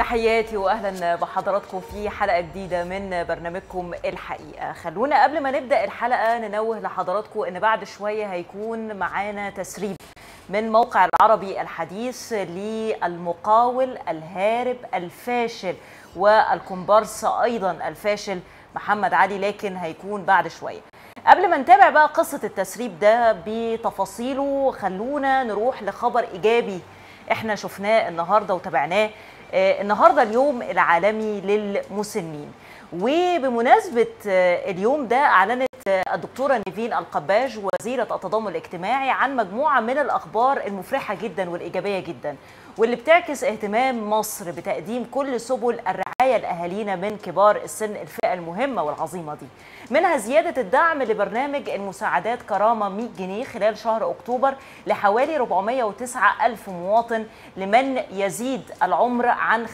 تحياتي واهلا بحضراتكم في حلقه جديده من برنامجكم الحقيقه خلونا قبل ما نبدا الحلقه ننوه لحضراتكم ان بعد شويه هيكون معانا تسريب من موقع العربي الحديث للمقاول الهارب الفاشل والكومبارس ايضا الفاشل محمد علي لكن هيكون بعد شويه قبل ما نتابع بقى قصه التسريب ده بتفاصيله خلونا نروح لخبر ايجابي احنا شفناه النهارده وتابعناه آه، النهارده اليوم العالمي للمسنين وبمناسبه آه، اليوم ده اعلنت آه، الدكتوره نيفين القباج وزيره التضامن الاجتماعي عن مجموعه من الاخبار المفرحه جدا والايجابيه جدا واللي بتعكس اهتمام مصر بتقديم كل سبل الرعايه لاهالينا من كبار السن الفئه المهمه والعظيمه دي منها زياده الدعم لبرنامج المساعدات كرامه 100 جنيه خلال شهر اكتوبر لحوالي 409 الف مواطن لمن يزيد العمر عن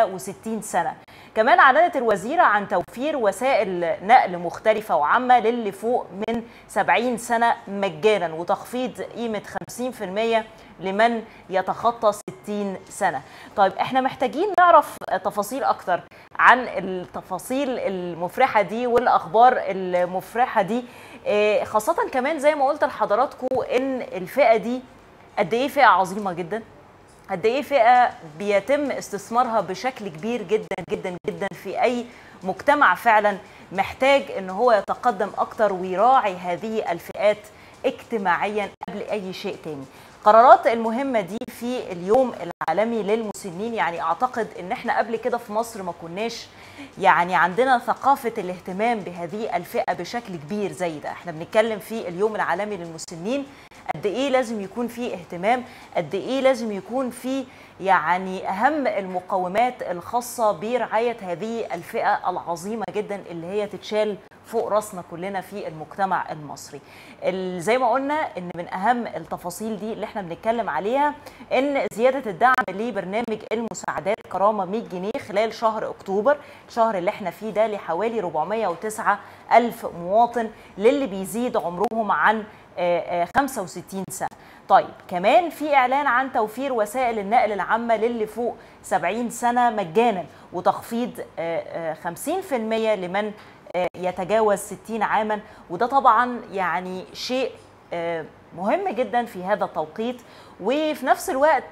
65 سنه كمان اعلنت الوزيره عن توفير وسائل نقل مختلفه وعامه للي فوق من 70 سنه مجانا وتخفيض قيمه 50% لمن يتخطى 60 سنه طيب احنا محتاجين نعرف تفاصيل اكتر عن التفاصيل المفرحه دي والاخبار المفرحه دي إيه، خاصه كمان زي ما قلت لحضراتكم ان الفئه دي قد ايه فئه عظيمه جدا قد ايه فئه بيتم استثمارها بشكل كبير جدا جدا جدا في اي مجتمع فعلا محتاج ان هو يتقدم اكتر ويراعي هذه الفئات اجتماعيا قبل اي شيء تاني القرارات المهمه دي في اليوم العالمي للمسنين يعني اعتقد ان احنا قبل كده في مصر ما كناش يعني عندنا ثقافه الاهتمام بهذه الفئه بشكل كبير زي ده احنا بنتكلم في اليوم العالمي للمسنين قد ايه لازم يكون في اهتمام قد ايه لازم يكون في يعني اهم المقومات الخاصه برعايه هذه الفئه العظيمه جدا اللي هي تتشال فوق راسنا كلنا في المجتمع المصري ال- زي ما قلنا ان من اهم التفاصيل دي اللي احنا بنتكلم عليها ان زياده الدعم لبرنامج المساعدات كرامه 100 جنيه خلال شهر اكتوبر الشهر اللي احنا فيه ده لحوالي 409 الف مواطن للي بيزيد عمرهم عن آه، آه، 65 سنه طيب كمان في اعلان عن توفير وسائل النقل العامه للي فوق 70 سنه مجانا وتخفيض آه، آه، 50% لمن آه، يتجاوز 60 عاما وده طبعا يعني شيء آه، مهم جدا في هذا التوقيت وفي نفس الوقت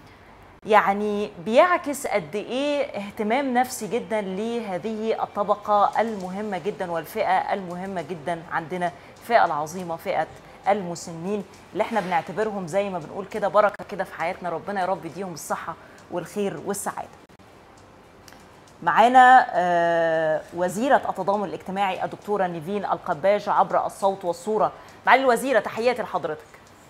يعني بيعكس قد ايه اهتمام نفسي جدا لهذه الطبقه المهمه جدا والفئه المهمه جدا عندنا الفئه العظيمه فئه المسنين اللي احنا بنعتبرهم زي ما بنقول كده بركه كده في حياتنا ربنا يا رب يديهم الصحه والخير والسعاده معانا آه، وزيرة التضامن الاجتماعي الدكتورة نيفين القباج عبر الصوت والصورة معالي الوزيرة تحياتي لحضرتك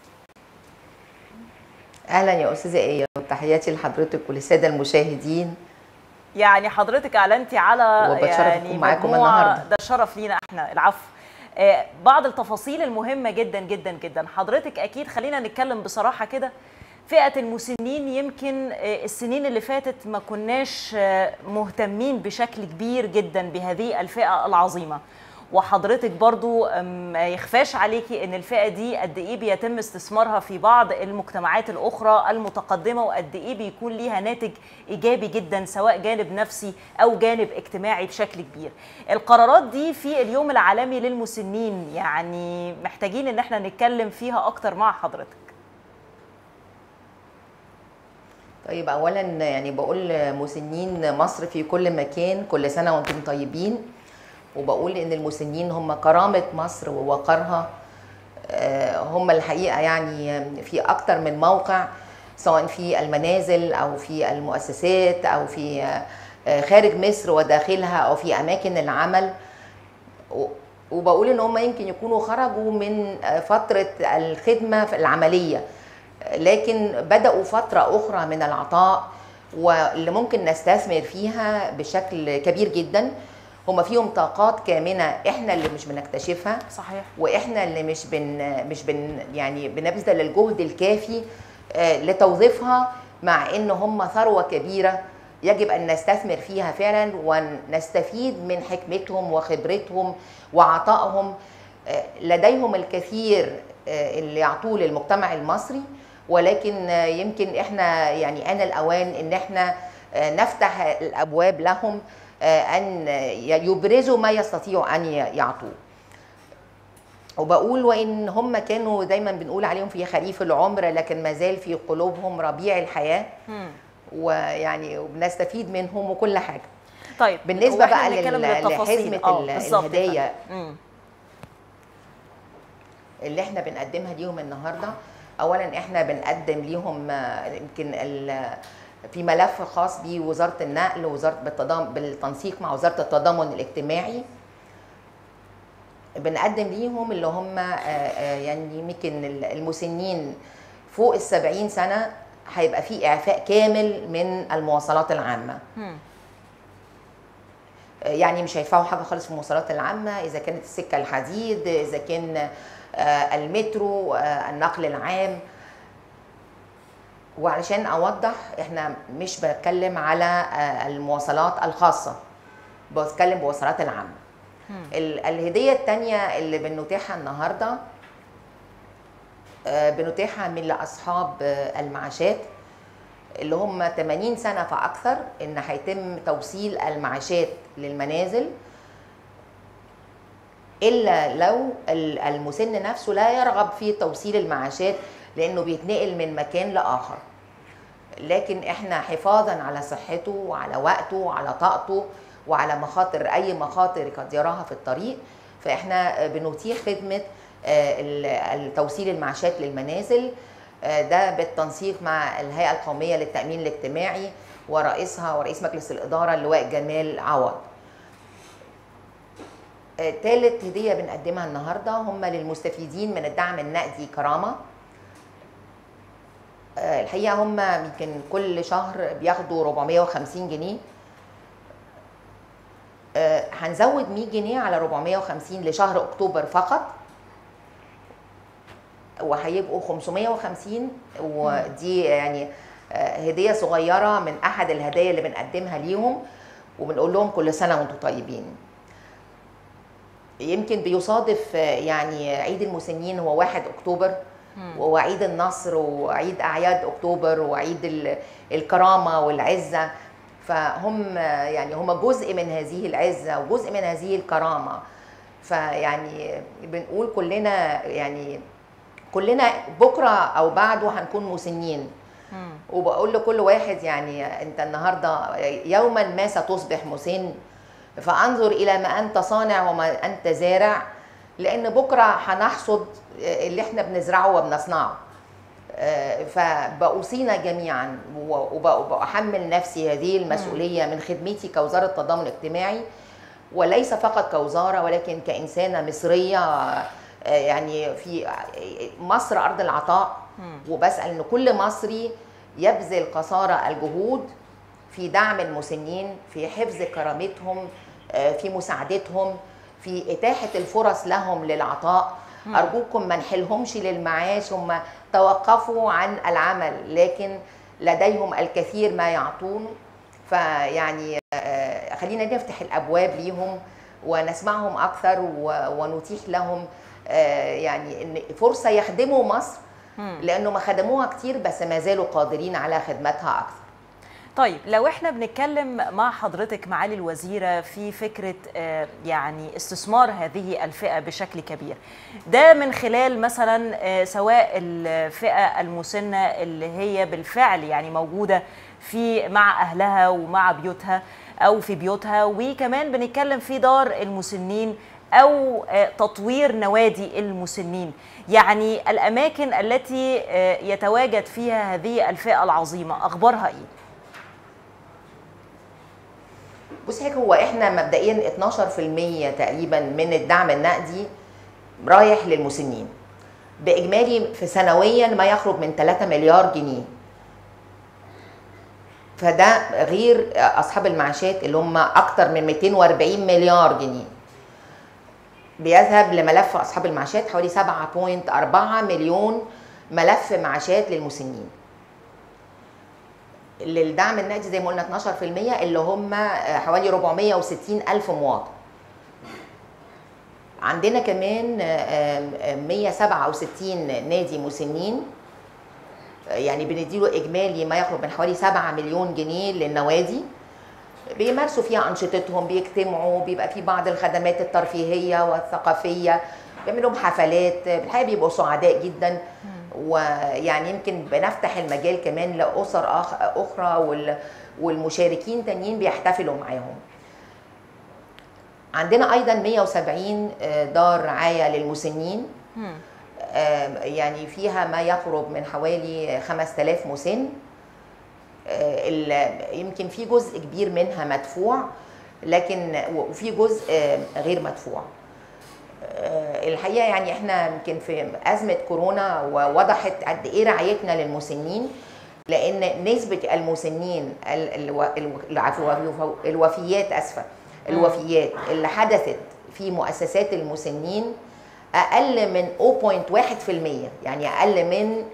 اهلا يا استاذه ايه وتحياتي لحضرتك وللساده المشاهدين يعني حضرتك اعلنتي على وبتشرف يعني أكون معاكم مجموعة- النهاردة. ده شرف لينا احنا العفو آه، بعض التفاصيل المهمة جدا جدا جدا حضرتك اكيد خلينا نتكلم بصراحة كده فئة المسنين يمكن آه، السنين اللي فاتت ما كناش آه، مهتمين بشكل كبير جدا بهذه الفئة العظيمة وحضرتك برضو أم، ما يخفاش عليكي ان الفئة دي قد ايه بيتم استثمارها في بعض المجتمعات الاخرى المتقدمة وقد ايه بيكون ليها ناتج ايجابي جدا سواء جانب نفسي او جانب اجتماعي بشكل كبير القرارات دي في اليوم العالمي للمسنين يعني محتاجين ان احنا نتكلم فيها اكتر مع حضرتك طيب اولا يعني بقول مسنين مصر في كل مكان كل سنه وانتم طيبين وبقول ان المسنين هم كرامه مصر ووقارها آه، هم الحقيقه يعني في اكتر من موقع سواء في المنازل او في المؤسسات او في آه، خارج مصر وداخلها او في اماكن العمل و- وبقول ان هم يمكن يكونوا خرجوا من فتره الخدمه في العمليه لكن بداوا فتره اخرى من العطاء واللي ممكن نستثمر فيها بشكل كبير جدا هم فيهم طاقات كامنه احنا اللي مش بنكتشفها صحيح واحنا اللي مش بن مش بن يعني بنبذل الجهد الكافي آه، لتوظيفها مع ان هم ثروه كبيره يجب ان نستثمر فيها فعلا ونستفيد من حكمتهم وخبرتهم وعطائهم آه، لديهم الكثير آه، اللي يعطوه للمجتمع المصري ولكن آه، يمكن احنا يعني انا الاوان ان احنا آه، نفتح الابواب لهم آه، ان يبرزوا ما يستطيعوا ان يعطوه وبقول وان هم كانوا دايما بنقول عليهم في خريف العمر لكن ما زال في قلوبهم ربيع الحياه مم. ويعني وبنستفيد منهم وكل حاجه طيب بالنسبه وإحنا بقى بنتكلم لل- بالتفاصيل. لحزمه آه، ال- بالظبط الهدايا كده. مم. اللي احنا بنقدمها ليهم النهارده اولا احنا بنقدم ليهم آه، يمكن ال- في ملف خاص بوزاره النقل وزاره بالتضامن بالتنسيق مع وزاره التضامن الاجتماعي بنقدم ليهم اللي هم آه، آه، يعني يمكن ال- المسنين فوق السبعين سنه هيبقى في اعفاء كامل من المواصلات العامه مم. يعني مش هيدفعوا حاجه خالص في المواصلات العامه اذا كانت السكه الحديد اذا كان آه، المترو آه، النقل العام وعلشان اوضح احنا مش بتكلم على آه، المواصلات الخاصه بتكلم بمواصلات العامه مم. ال- الهديه الثانيه اللي بنتيحها النهارده آه، بنتيحها من لاصحاب آه، المعاشات اللي هم 80 سنه فاكثر ان هيتم توصيل المعاشات للمنازل الا لو ال- المسن نفسه لا يرغب في توصيل المعاشات لانه بيتنقل من مكان لاخر لكن احنا حفاظا على صحته وعلى وقته وعلى طاقته وعلى مخاطر اي مخاطر قد يراها في الطريق فاحنا بنتيح خدمه آه، ال- التوصيل المعاشات للمنازل آه، ده بالتنسيق مع الهيئه القوميه للتامين الاجتماعي ورئيسها ورئيس مجلس الاداره اللواء جمال عوض آه، تالت هديه بنقدمها النهارده هم للمستفيدين من الدعم النقدي كرامه آه، الحقيقه هم يمكن كل شهر بياخدوا 450 جنيه آه، هنزود 100 جنيه على 450 لشهر اكتوبر فقط وهيبقوا 550 ودي يعني آه، هديه صغيره من احد الهدايا اللي بنقدمها ليهم وبنقول لهم كل سنه وانتم طيبين يمكن بيصادف آه، يعني عيد المسنين هو 1 اكتوبر وعيد النصر وعيد اعياد اكتوبر وعيد ال- الكرامه والعزه فهم آه، يعني هم جزء من هذه العزه وجزء من هذه الكرامه فيعني بنقول كلنا يعني كلنا بكره او بعده هنكون مسنين مم. وبقول لكل واحد يعني انت النهارده يوما ما ستصبح مسن فانظر الى ما انت صانع وما انت زارع لان بكره هنحصد اللي احنا بنزرعه وبنصنعه آه، فبأوصينا جميعا وب- وبأحمل نفسي هذه المسؤولية من خدمتي كوزارة التضامن الاجتماعي وليس فقط كوزارة ولكن كإنسانة مصرية آه، يعني في مصر أرض العطاء مم. وبسأل إن كل مصري يبذل قصارى الجهود في دعم المسنين في حفظ كرامتهم آه، في مساعدتهم في إتاحة الفرص لهم للعطاء أرجوكم ما نحلهمش للمعاش هم توقفوا عن العمل لكن لديهم الكثير ما يعطون فيعني آه، خلينا نفتح الأبواب ليهم ونسمعهم أكثر و- ونتيح لهم آه، يعني إن فرصة يخدموا مصر مم. لأنه ما خدموها كتير بس ما زالوا قادرين على خدمتها أكثر طيب لو احنا بنتكلم مع حضرتك معالي الوزيره في فكره آه، يعني استثمار هذه الفئه بشكل كبير ده من خلال مثلا آه، سواء الفئه المسنه اللي هي بالفعل يعني موجوده في مع اهلها ومع بيوتها او في بيوتها وكمان بنتكلم في دار المسنين او آه، تطوير نوادي المسنين يعني الاماكن التي آه، يتواجد فيها هذه الفئه العظيمه اخبارها ايه بص هيك هو احنا مبدئيا 12% تقريبا من الدعم النقدي رايح للمسنين باجمالي في سنويا ما يقرب من 3 مليار جنيه فده غير اصحاب المعاشات اللي هم اكتر من 240 مليار جنيه بيذهب لملف اصحاب المعاشات حوالي 7.4 مليون ملف معاشات للمسنين للدعم النقدي زي ما قلنا 12% اللي هم حوالي 460 ألف مواطن عندنا كمان 167 نادي مسنين يعني بنديله اجمالي ما يقرب من حوالي 7 مليون جنيه للنوادي بيمارسوا فيها انشطتهم بيجتمعوا بيبقى في بعض الخدمات الترفيهيه والثقافيه بيعملوا لهم حفلات الحقيقه بيبقوا سعداء جدا ويعني يمكن بنفتح المجال كمان لاسر أخ- اخرى وال- والمشاركين تانيين بيحتفلوا معاهم عندنا ايضا 170 دار رعايه للمسنين مم. آم، يعني فيها ما يقرب من حوالي 5000 مسن آه، ال- يمكن في جزء كبير منها مدفوع لكن وفي جزء آه، غير مدفوع آه، الحقيقه يعني احنا يمكن في ازمه كورونا ووضحت قد ايه رعايتنا للمسنين لان نسبه المسنين ال- الو- الو- العفو الوف- الوفيات اسفه الوفيات اللي حدثت في مؤسسات المسنين اقل من 0.1% يعني اقل من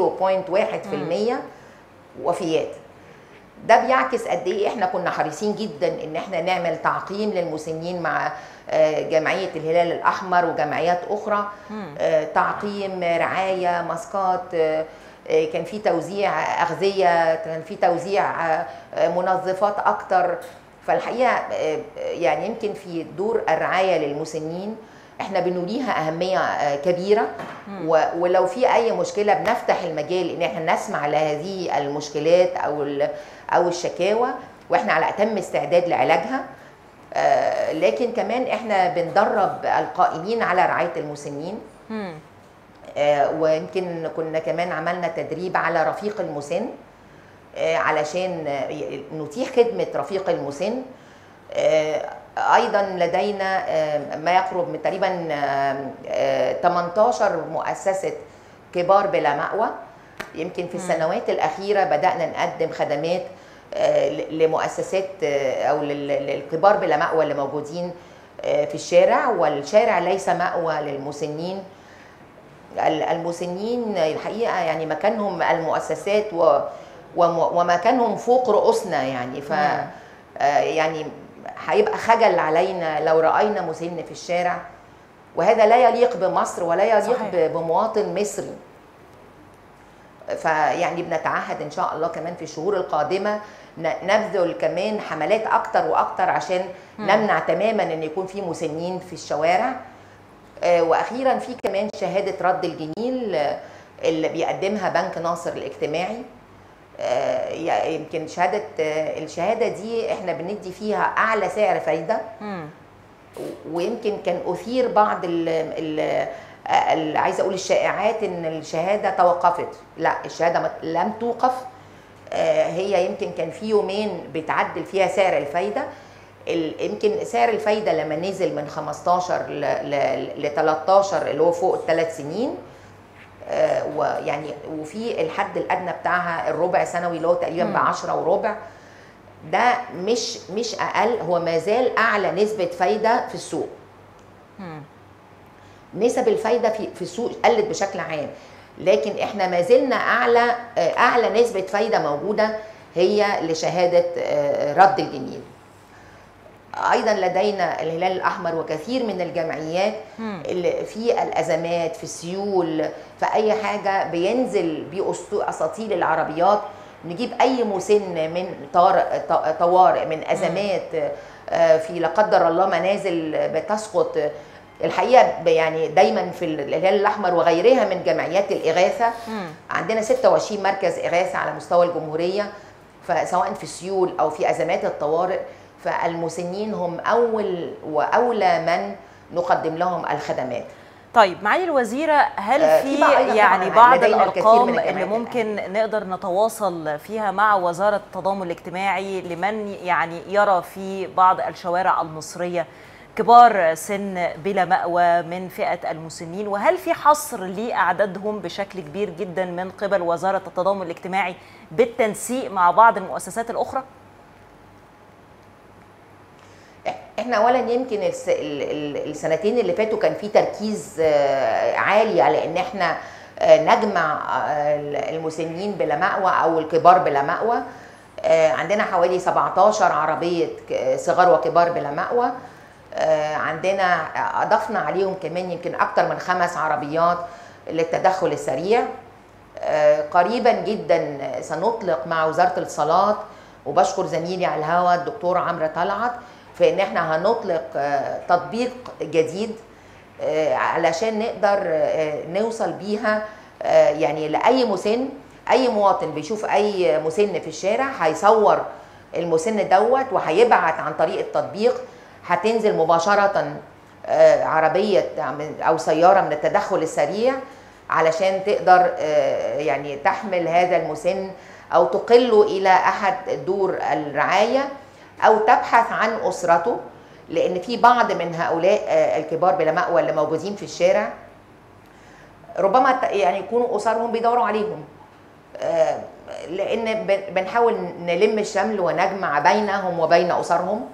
0.1% وفيات ده بيعكس قد ايه احنا كنا حريصين جدا ان احنا نعمل تعقيم للمسنين مع آه، جمعيه الهلال الاحمر وجمعيات اخرى آه، تعقيم رعايه ماسكات آه، آه، كان في توزيع اغذيه كان في توزيع آه، آه، منظفات اكتر فالحقيقه آه، يعني يمكن في دور الرعايه للمسنين احنا بنوليها اهميه آه، كبيره و- ولو في اي مشكله بنفتح المجال ان احنا نسمع لهذه المشكلات او ال- او الشكاوى واحنا على اتم استعداد لعلاجها آه، لكن كمان احنا بندرب القائمين على رعايه المسنين مم. آه، ويمكن كنا كمان عملنا تدريب على رفيق المسن آه، علشان آه، ي- نتيح خدمة رفيق المسن آه، أيضا لدينا آه، ما يقرب من تقريبا آه، آه، 18 مؤسسة كبار بلا مأوى يمكن في السنوات الأخيرة بدأنا نقدم خدمات آه، ل- لمؤسسات آه، أو لل- للكبار بلا مأوى اللي موجودين آه، في الشارع والشارع ليس مأوى للمسنين ال- المسنين الحقيقه يعني مكانهم المؤسسات و وم- ومكانهم فوق رؤوسنا يعني ف آه، يعني هيبقى خجل علينا لو راينا مسن في الشارع وهذا لا يليق بمصر ولا يليق صحيح. ب- بمواطن مصري فيعني بنتعهد ان شاء الله كمان في الشهور القادمه ن- نبذل كمان حملات اكتر واكتر عشان نمنع تماما ان يكون في مسنين في الشوارع آه، واخيرا في كمان شهاده رد الجميل آه، اللي بيقدمها بنك ناصر الاجتماعي آه، ي- يمكن شهاده آه، الشهاده دي احنا بندي فيها اعلى سعر فايده مم. ويمكن كان اثير بعض ال ال ال- عايزه اقول الشائعات ان الشهاده توقفت لا الشهاده ما- لم توقف آه، هي يمكن كان في يومين بتعدل فيها سعر الفايده ال- يمكن سعر الفايده لما نزل من 15 ل ل- ل 13 اللي هو فوق الثلاث سنين آه، ويعني وفي الحد الادنى بتاعها الربع سنوي اللي هو تقريبا ب 10 وربع ده مش مش اقل هو ما زال اعلى نسبه فايده في السوق مم. نسب الفايده في في السوق قلت بشكل عام لكن احنا ما زلنا اعلى آه، اعلى نسبه فايده موجوده هي لشهاده آه، رد الجميل ايضا لدينا الهلال الاحمر وكثير من الجمعيات مم. اللي في الازمات في السيول في اي حاجه بينزل باساطيل العربيات نجيب اي مسن من طارئ ط- طوارئ من ازمات آه، في لا قدر الله منازل بتسقط الحقيقه ب- يعني دايما في الهلال الاحمر وغيرها من جمعيات الاغاثه مم. عندنا 26 مركز اغاثه على مستوى الجمهوريه فسواء في سيول او في ازمات الطوارئ فالمسنين هم اول واولى من نقدم لهم الخدمات طيب معالي الوزيرة هل آه، في في بقى أيضاً يعني طبعاً بعض لدينا الكثير الأرقام من الجامعات اللي ممكن نقدر نتواصل فيها مع وزارة التضامن الاجتماعي لمن يعني يرى في بعض الشوارع المصرية كبار سن بلا مأوى من فئة المسنين وهل في حصر لأعدادهم بشكل كبير جدا من قبل وزارة التضامن الاجتماعي بالتنسيق مع بعض المؤسسات الأخرى؟ احنا اولا يمكن الس- ال- ال- السنتين اللي فاتوا كان في تركيز آه، عالي على ان احنا آه، نجمع آه، المسنين بلا مأوى او الكبار بلا مأوى آه، عندنا حوالي 17 عربية ك- صغار وكبار بلا مأوى آه، عندنا اضفنا عليهم كمان يمكن اكتر من خمس عربيات للتدخل السريع آه، قريبا جدا سنطلق مع وزاره الاتصالات وبشكر زميلي على الهواء الدكتور عمرو طلعت في ان احنا هنطلق آه، تطبيق جديد آه، علشان نقدر آه، نوصل بيها آه، يعني لاي مسن اي مواطن بيشوف اي مسن في الشارع هيصور المسن دوت وهيبعت عن طريق التطبيق هتنزل مباشره آه، عربيه او سياره من التدخل السريع علشان تقدر آه، يعني تحمل هذا المسن او تقله الى احد دور الرعايه او تبحث عن اسرته لان في بعض من هؤلاء آه، الكبار بلا مأوى اللي موجودين في الشارع ربما ت- يعني يكونوا اسرهم بيدوروا عليهم آه، لان بن- بنحاول نلم الشمل ونجمع بينهم وبين اسرهم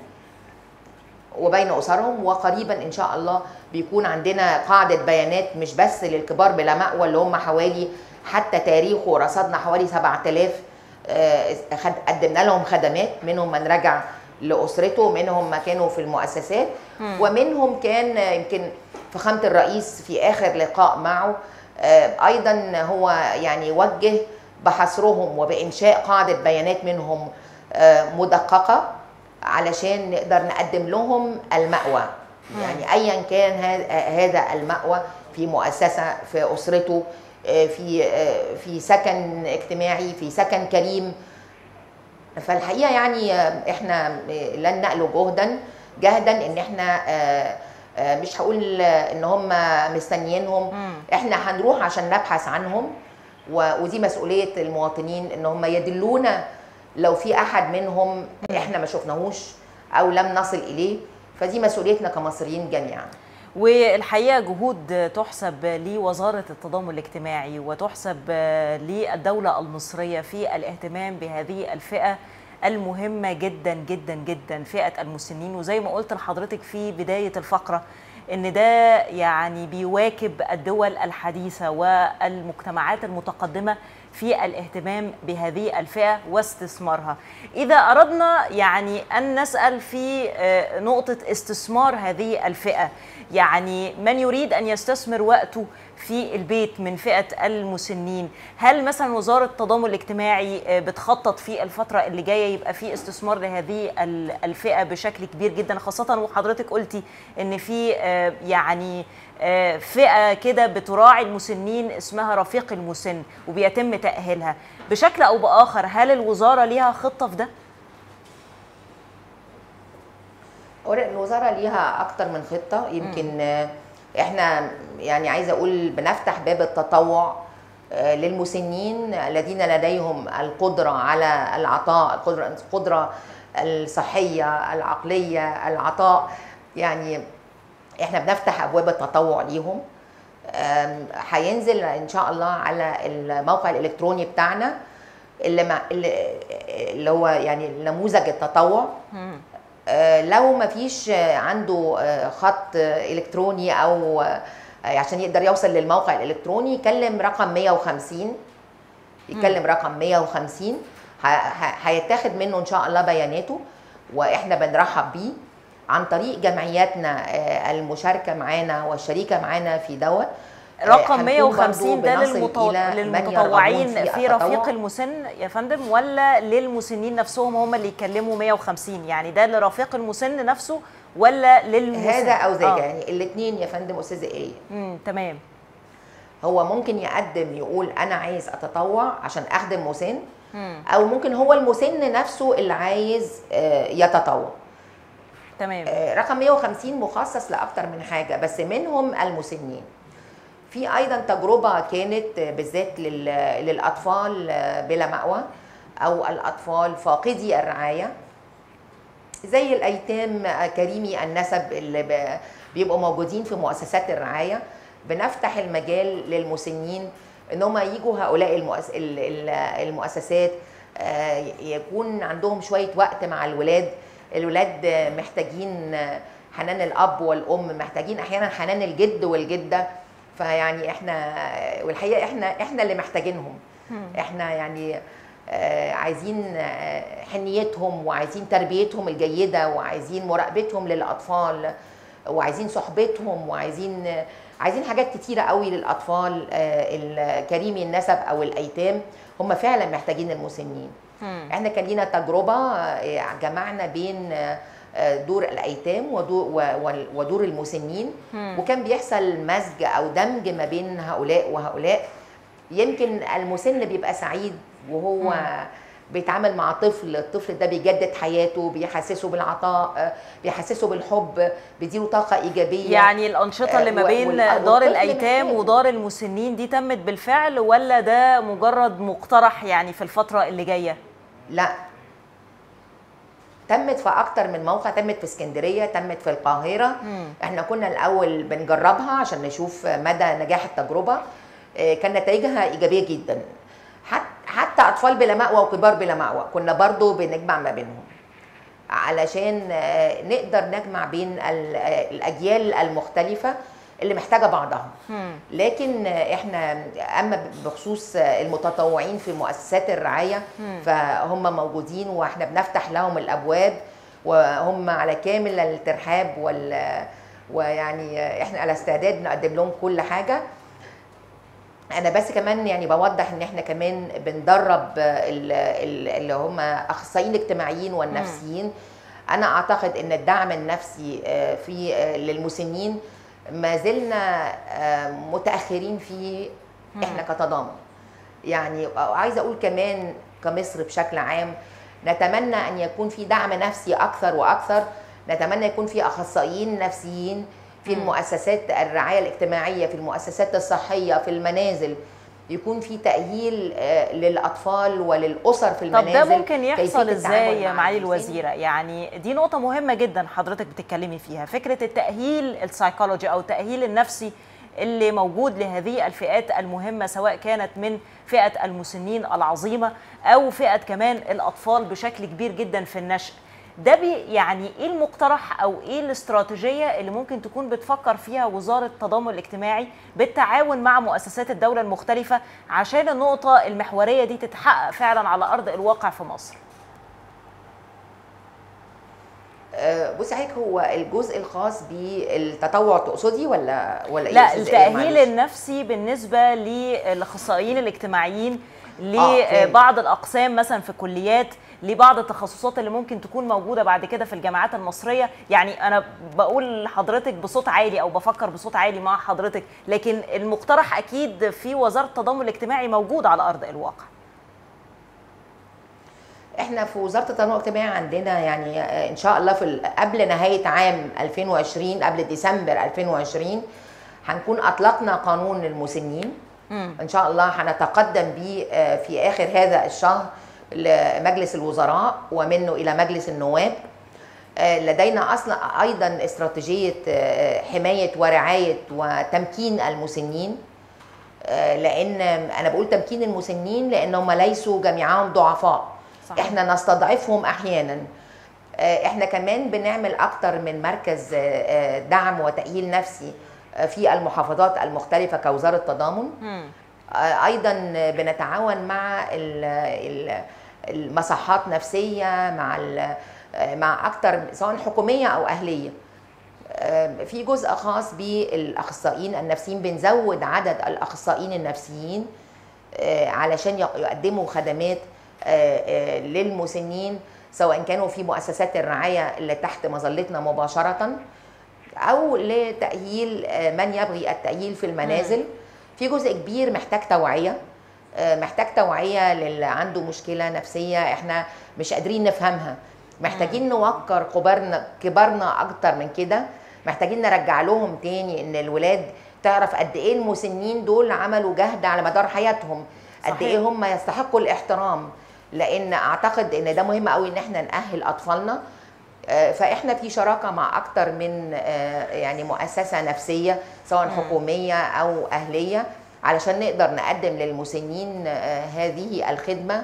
وبين اسرهم وقريبا ان شاء الله بيكون عندنا قاعده بيانات مش بس للكبار بلا مأوى اللي هم حوالي حتى تاريخه رصدنا حوالي 7000 آه، خد- قدمنا لهم خدمات منهم من رجع لاسرته منهم ما كانوا في المؤسسات ومنهم كان آه، يمكن فخامه الرئيس في اخر لقاء معه آه، ايضا هو يعني وجه بحصرهم وبانشاء قاعده بيانات منهم آه، مدققه علشان نقدر نقدم لهم المأوى يعني ايا كان هذا- هذا المأوى في مؤسسه في اسرته آه، في آه، في سكن اجتماعي في سكن كريم فالحقيقه يعني آه، احنا آه، لن نألو جهدا جهدا ان احنا آه، آه، مش هقول آه، ان هم مستنيينهم احنا هنروح عشان نبحث عنهم و- ودي مسؤوليه المواطنين ان هم يدلونا لو في احد منهم احنا ما شفناهوش او لم نصل اليه فدي مسؤوليتنا كمصريين جميعا والحقيقه جهود تحسب لوزاره التضامن الاجتماعي وتحسب للدوله المصريه في الاهتمام بهذه الفئه المهمه جدا جدا جدا فئه المسنين وزي ما قلت لحضرتك في بدايه الفقره ان ده يعني بيواكب الدول الحديثه والمجتمعات المتقدمه في الاهتمام بهذه الفئه واستثمارها. اذا اردنا يعني ان نسال في آه، نقطه استثمار هذه الفئه، يعني من يريد ان يستثمر وقته في البيت من فئه المسنين، هل مثلا وزاره التضامن الاجتماعي آه، بتخطط في الفتره اللي جايه يبقى في استثمار لهذه ال- الفئه بشكل كبير جدا خاصه وحضرتك قلتي ان في آه، يعني آه، فئه كده بتراعي المسنين اسمها رفيق المسن وبيتم تاهيلها بشكل او باخر هل الوزاره ليها خطه في ده أولا الوزارة ليها أكتر من خطة يمكن آه، إحنا يعني عايزة أقول بنفتح باب التطوع آه، للمسنين الذين لديهم القدرة على العطاء القدرة القدرة الصحية العقلية العطاء يعني إحنا بنفتح أبواب التطوع ليهم آم، هينزل إن شاء الله على الموقع الإلكتروني بتاعنا اللي, مع اللي اللي هو يعني نموذج التطوع آه، لو ما فيش آه، عنده آه، خط آه، الكتروني او آه، عشان يقدر يوصل للموقع الالكتروني يكلم رقم 150 يكلم رقم 150 ه- ه- هيتاخد منه ان شاء الله بياناته واحنا بنرحب بيه عن طريق جمعياتنا آه، المشاركه معانا والشريكه معانا في دوت آه، رقم هنكون 150 برضو ده بنصل للمتو... إلى من يرغبون للمتطوعين في التطوع. رفيق المسن يا فندم ولا للمسنين نفسهم هم اللي يكلموا 150 يعني ده لرفيق المسن نفسه ولا للمسن هذا او ذاك آه. يعني الاثنين يا فندم استاذه ايه مم. تمام هو ممكن يقدم يقول انا عايز اتطوع عشان اخدم مسن مم. او ممكن هو المسن نفسه اللي عايز آه، يتطوع تمام آه، رقم 150 مخصص لاكتر من حاجه بس منهم المسنين في ايضا تجربه كانت آه، بالذات لل- للاطفال آه، بلا مأوى او الاطفال فاقدي الرعايه زي الايتام آه، كريمي النسب اللي ب- بيبقوا موجودين في مؤسسات الرعايه بنفتح المجال للمسنين ان هم يجوا هؤلاء المؤس... ال- ال- المؤسسات آه، يكون عندهم شويه وقت مع الولاد الولاد آه، محتاجين آه، حنان الاب والام محتاجين احيانا حنان الجد والجده فيعني احنا والحقيقه احنا احنا اللي محتاجينهم احنا يعني آه، عايزين آه، حنيتهم وعايزين تربيتهم الجيده وعايزين مراقبتهم للاطفال وعايزين صحبتهم وعايزين عايزين حاجات كتيره قوي للاطفال آه، الكريمي النسب او الايتام هم فعلا محتاجين المسنين احنا كان لينا تجربه آه، جمعنا بين آه، آه، دور الايتام ودور, و- وال- ودور المسنين وكان بيحصل مزج او دمج ما بين هؤلاء وهؤلاء يمكن المسن بيبقى سعيد وهو بيتعامل مع طفل الطفل ده بيجدد حياته بيحسسه بالعطاء آه، بيحسسه بالحب بيديله طاقه ايجابيه يعني الأنشطة اللي ما و- بين وال- دار والطفل الأيتام محتاج. ودار المسنين دي تمت بالفعل ولا ده مجرد مقترح يعني في الفترة اللي جاية؟ لا تمت في اكتر من موقع تمت في اسكندريه تمت في القاهره احنا كنا الاول بنجربها عشان نشوف مدى نجاح التجربه آه، كان نتائجها ايجابيه جدا حت- حتى اطفال بلا مأوى وكبار بلا مأوى كنا برضو بنجمع ما بينهم علشان آه، نقدر نجمع بين ال- آه، الاجيال المختلفه اللي محتاجه بعضها لكن احنا اما بخصوص المتطوعين في مؤسسات الرعايه فهم موجودين واحنا بنفتح لهم الابواب وهم على كامل الترحاب وال ويعني احنا على استعداد نقدم لهم كل حاجه انا بس كمان يعني بوضح ان احنا كمان بندرب ال- ال- اللي هم اخصائيين الاجتماعيين والنفسيين انا اعتقد ان الدعم النفسي آه، في آه، للمسنين ما زلنا آه، متاخرين فيه احنا كتضامن يعني عايزه اقول كمان كمصر بشكل عام نتمنى ان يكون في دعم نفسي اكثر واكثر نتمنى يكون في اخصائيين نفسيين في المؤسسات الرعايه الاجتماعيه في المؤسسات الصحيه في المنازل يكون في تاهيل آه، للاطفال وللاسر في طب المنازل ده ممكن كيفية يحصل التعامل ازاي يا مع معالي المسن. الوزيره يعني دي نقطه مهمه جدا حضرتك بتتكلمي فيها فكره التاهيل السايكولوجي او التاهيل النفسي اللي موجود لهذه الفئات المهمه سواء كانت من فئه المسنين العظيمه او فئه كمان الاطفال بشكل كبير جدا في النشء ده بي يعني ايه المقترح او ايه الاستراتيجيه اللي ممكن تكون بتفكر فيها وزاره التضامن الاجتماعي بالتعاون مع مؤسسات الدوله المختلفه عشان النقطه المحوريه دي تتحقق فعلا على ارض الواقع في مصر آه، بصي حضرتك هو الجزء الخاص بالتطوع تقصدي ولا ولا ايه لا يا أستاذة إيه؟ التأهيل معلش. النفسي بالنسبة للأخصائيين الاجتماعيين آه، فهمت. لبعض الأقسام مثلا في كليات لبعض التخصصات اللي ممكن تكون موجودة بعد كده في الجامعات المصرية يعني أنا بقول لحضرتك بصوت عالي أو بفكر بصوت عالي مع حضرتك لكن المقترح أكيد في وزارة التضامن الاجتماعي موجود على أرض الواقع احنا في وزاره التنميه الاجتماعيه عندنا يعني آه، ان شاء الله في ال- قبل نهايه عام 2020 قبل ديسمبر 2020 هنكون اطلقنا قانون المسنين ان شاء الله هنتقدم بيه آه، في اخر هذا الشهر لمجلس الوزراء ومنه الى مجلس النواب آه، لدينا اصلا ايضا استراتيجيه آه، حمايه ورعايه وتمكين المسنين آه، لان انا بقول تمكين المسنين لانهم ليسوا جميعهم ضعفاء صحيح. احنا نستضعفهم احيانا آه، احنا كمان بنعمل اكتر من مركز آه، آه، دعم وتاهيل نفسي آه، في المحافظات المختلفه كوزاره تضامن آه، ايضا بنتعاون مع ال- ال- المصحات نفسيه مع ال- آه، مع اكتر سواء حكوميه او اهليه آه، في جزء خاص بالاخصائيين النفسيين بنزود عدد الاخصائيين النفسيين آه، علشان يق- يقدموا خدمات آه، آه، للمسنين سواء كانوا في مؤسسات الرعايه اللي تحت مظلتنا مباشره او لتاهيل آه، من يبغي التاهيل في المنازل في جزء كبير محتاج توعيه آه، محتاج توعيه للي عنده مشكله نفسيه احنا مش قادرين نفهمها محتاجين نوقر كبارنا كبارنا اكتر من كده محتاجين نرجع لهم تاني ان الولاد تعرف قد ايه المسنين دول عملوا جهد على مدار حياتهم قد صحيح. ايه هم يستحقوا الاحترام لان اعتقد ان ده مهم قوي ان احنا ناهل اطفالنا آه، فاحنا في شراكه مع اكتر من آه، يعني مؤسسه نفسيه سواء حكوميه او اهليه علشان نقدر نقدم للمسنين آه، هذه الخدمه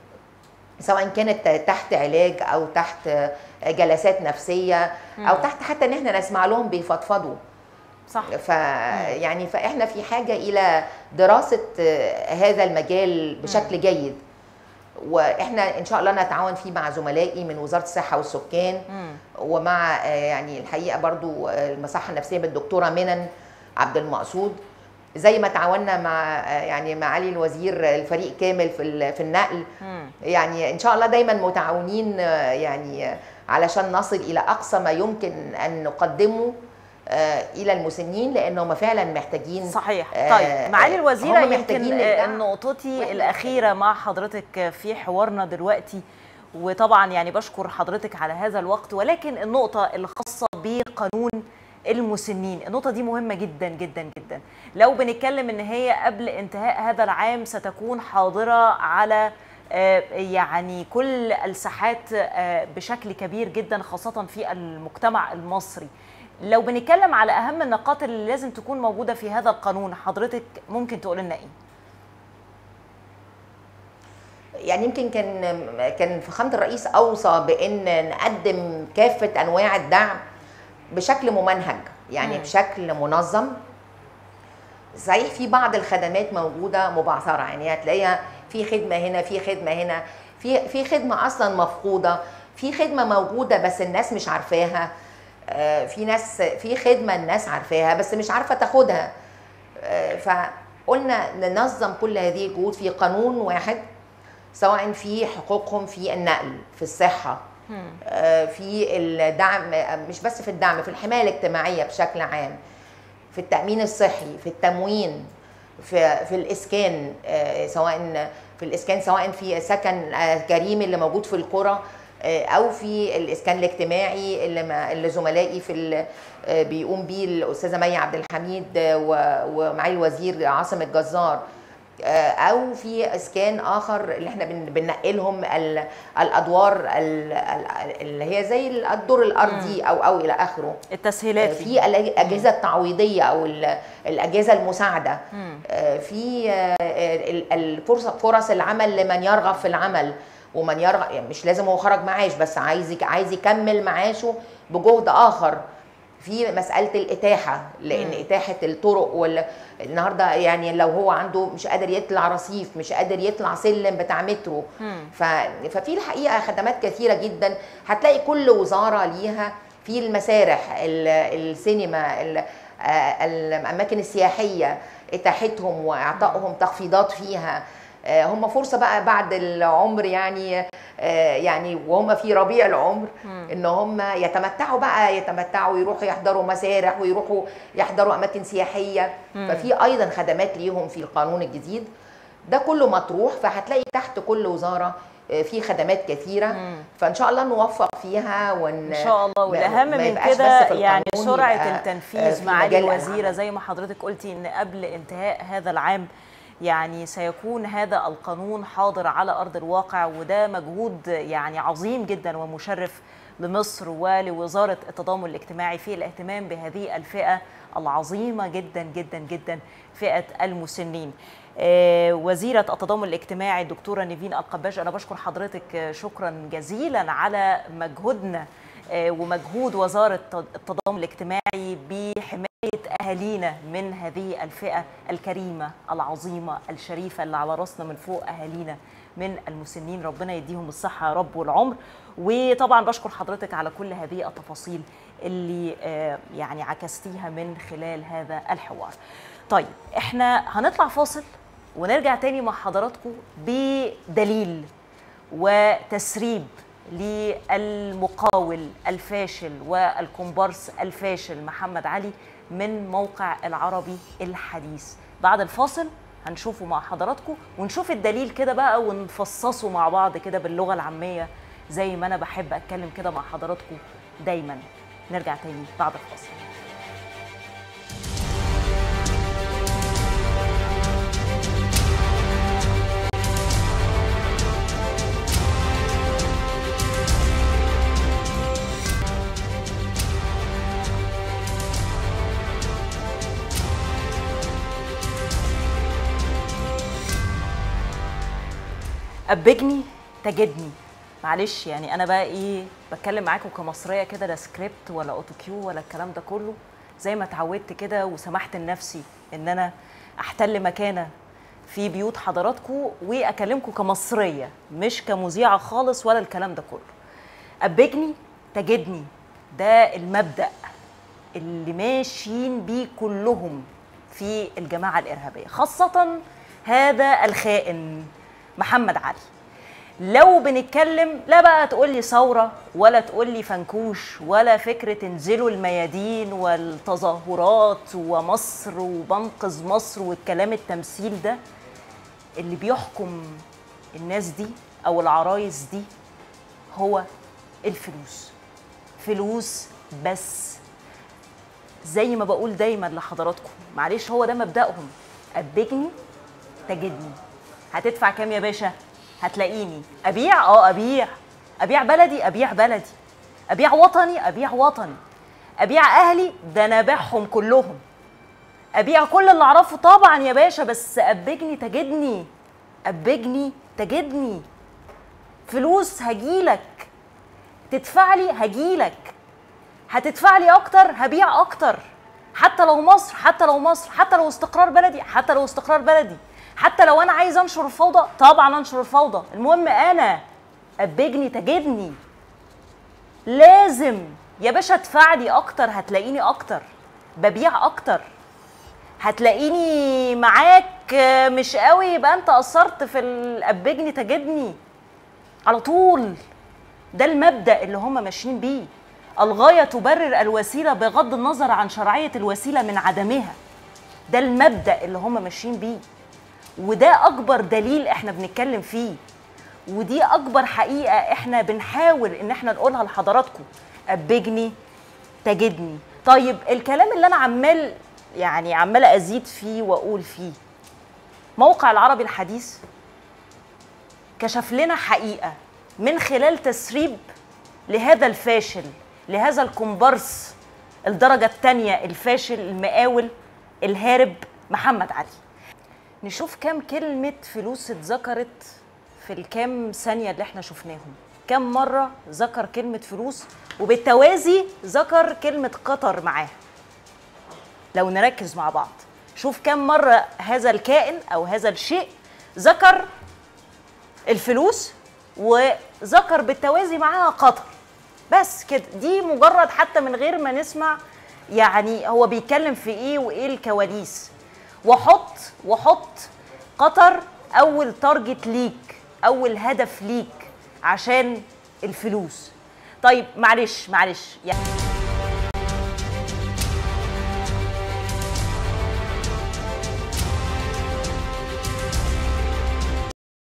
سواء كانت تحت علاج او تحت آه، جلسات نفسيه او تحت حتى ان احنا نسمع لهم بيفضفضوا صح ف يعني فاحنا في حاجه الى دراسه آه، هذا المجال بشكل جيد واحنا ان شاء الله نتعاون فيه مع زملائي من وزاره الصحه والسكان ومع آه، يعني الحقيقه برضو آه، المصحه النفسيه بالدكتوره منن عبد المقصود زي ما تعاوننا مع آه، يعني معالي الوزير الفريق كامل في ال- في النقل يعني ان شاء الله دايما متعاونين آه، يعني آه، علشان نصل الى اقصى ما يمكن ان نقدمه آه، الى المسنين لانهم فعلا محتاجين صحيح آه، طيب معالي آه، الوزيره هم يمكن محتاجين آه، للدعم. نقطتي وإحنا الاخيره مع حضرتك في حوارنا دلوقتي وطبعا يعني بشكر حضرتك على هذا الوقت ولكن النقطه الخاصه بقانون المسنين النقطة دي مهمة جدا جدا جدا لو بنتكلم ان هي قبل انتهاء هذا العام ستكون حاضرة على آه، يعني كل الساحات آه، بشكل كبير جدا خاصة في المجتمع المصري لو بنتكلم على اهم النقاط اللي لازم تكون موجودة في هذا القانون حضرتك ممكن تقول لنا ايه يعني يمكن كان كان فخامه الرئيس اوصى بان نقدم كافه انواع الدعم بشكل ممنهج يعني مم. بشكل منظم صحيح في بعض الخدمات موجوده مبعثره يعني هتلاقيها في خدمه هنا في خدمه هنا في في خدمه اصلا مفقوده في خدمه موجوده بس الناس مش عارفاها آه، في ناس في خدمه الناس عارفاها بس مش عارفه تاخدها آه، فقلنا ننظم كل هذه الجهود في قانون واحد سواء في حقوقهم في النقل في الصحه آه، في الدعم آه، مش بس في الدعم في الحمايه الاجتماعيه بشكل عام في التامين الصحي في التموين في في الاسكان آه، سواء في الاسكان سواء في سكن آه، كريم اللي موجود في القرى آه، او في الاسكان الاجتماعي اللي ما- اللي زملائي في ال- آه، بيقوم بيه الاستاذه مي عبد الحميد آه، و- ومعالي الوزير عاصم الجزار آه، او في اسكان اخر اللي احنا بن- بننقلهم ال- الادوار ال- ال- اللي هي زي الدور الارضي او او الى اخره التسهيلات في الاجهزه التعويضيه او ال- الاجهزه المساعده آه، في آه، ال- الفرص فرص العمل لمن يرغب في العمل ومن يرغب يعني مش لازم هو خرج معاش بس عايز يك- عايز يكمل معاشه بجهد اخر في مساله الاتاحه لان مم. اتاحه الطرق وال النهارده يعني لو هو عنده مش قادر يطلع رصيف مش قادر يطلع سلم بتاع مترو مم. ف... ففي الحقيقه خدمات كثيره جدا هتلاقي كل وزاره ليها في المسارح ال... السينما ال... آه، الاماكن السياحيه اتاحتهم واعطائهم تخفيضات فيها آه، هم فرصه بقى بعد العمر يعني آه، يعني وهم في ربيع العمر ان هم يتمتعوا بقى يتمتعوا يروحوا يحضروا مسارح ويروحوا يحضروا اماكن سياحيه ففي ايضا خدمات ليهم في القانون الجديد ده كله مطروح فهتلاقي تحت كل وزاره آه، في خدمات كثيره فان شاء الله نوفق فيها ون ان شاء الله ما- والاهم ما من يبقاش كده بس في يعني القانون، سرعه يبقى، آه، التنفيذ في معالي مجال الوزيره العمل. زي ما حضرتك قلتي ان قبل انتهاء هذا العام يعني سيكون هذا القانون حاضر على ارض الواقع وده مجهود يعني عظيم جدا ومشرف لمصر ولوزاره التضامن الاجتماعي في الاهتمام بهذه الفئه العظيمه جدا جدا جدا فئه المسنين. آه، وزيرة التضامن الاجتماعي الدكتورة نيفين القباش أنا بشكر حضرتك آه، شكرا جزيلا على مجهودنا آه، ومجهود وزارة التضامن الاجتماعي بحماية أهالينا من هذه الفئة الكريمة العظيمة الشريفة اللي على راسنا من فوق أهالينا من المسنين ربنا يديهم الصحة يا رب والعمر وطبعا بشكر حضرتك على كل هذه التفاصيل اللي آه، يعني عكستيها من خلال هذا الحوار طيب احنا هنطلع فاصل ونرجع تاني مع حضراتكم بدليل وتسريب للمقاول الفاشل والكومبارس الفاشل محمد علي من موقع العربي الحديث بعد الفاصل هنشوفه مع حضراتكم ونشوف الدليل كده بقى ونفصصه مع بعض كده باللغة العامية زي ما أنا بحب أتكلم كده مع حضراتكم دايما نرجع تاني بعد الفاصل أبجني تجدني معلش يعني انا بقى ايه بتكلم معاكم كمصريه كده لا سكريبت ولا اوتو كيو ولا الكلام ده كله زي ما اتعودت كده وسمحت لنفسي ان انا احتل مكانه في بيوت حضراتكم واكلمكم كمصريه مش كمذيعه خالص ولا الكلام ده كله ابجني تجدني ده المبدا اللي ماشيين بيه كلهم في الجماعه الارهابيه خاصه هذا الخائن محمد علي لو بنتكلم لا بقى تقول لي ثوره ولا تقول لي فنكوش ولا فكره انزلوا الميادين والتظاهرات ومصر وبنقذ مصر والكلام التمثيل ده اللي بيحكم الناس دي او العرايس دي هو الفلوس فلوس بس زي ما بقول دايما لحضراتكم معلش هو ده مبدأهم أبجني تجدني هتدفع كام يا باشا هتلاقيني أبيع اه أبيع أبيع بلدي أبيع بلدي أبيع وطني أبيع وطني أبيع أهلي ده أنا أبيعهم كلهم أبيع كل اللي أعرفه طبعا يا باشا بس أبجني تجدني أبجني تجدني فلوس هجيلك تدفع لي هجيلك هتدفع لي اكتر هبيع اكتر حتى لو مصر حتى لو مصر حتى لو استقرار بلدي حتى لو استقرار بلدي حتى لو انا عايز انشر الفوضى طبعا انشر الفوضى المهم انا ابجني تجدني لازم يا باشا ادفع لي اكتر هتلاقيني اكتر ببيع اكتر هتلاقيني معاك مش قوي يبقى انت قصرت في الابجني تجدني على طول ده المبدا اللي هم ماشيين بيه الغايه تبرر الوسيله بغض النظر عن شرعيه الوسيله من عدمها ده المبدا اللي هم ماشيين بيه وده اكبر دليل احنا بنتكلم فيه ودي اكبر حقيقه احنا بنحاول ان احنا نقولها لحضراتكم ابجني تجدني طيب الكلام اللي انا عمال يعني عماله ازيد فيه واقول فيه موقع العربي الحديث كشف لنا حقيقه من خلال تسريب لهذا الفاشل لهذا الكومبارس الدرجة الثانية الفاشل المقاول الهارب محمد علي نشوف كم كلمة فلوس اتذكرت في الكام ثانية اللي احنا شفناهم كم مرة ذكر كلمة فلوس وبالتوازي ذكر كلمة قطر معاه لو نركز مع بعض شوف كم مرة هذا الكائن أو هذا الشيء ذكر الفلوس وذكر بالتوازي معاها قطر بس كده دي مجرد حتى من غير ما نسمع يعني هو بيتكلم في ايه وايه الكواليس وحط وحط قطر اول تارجت ليك اول هدف ليك عشان الفلوس طيب معلش معلش يعني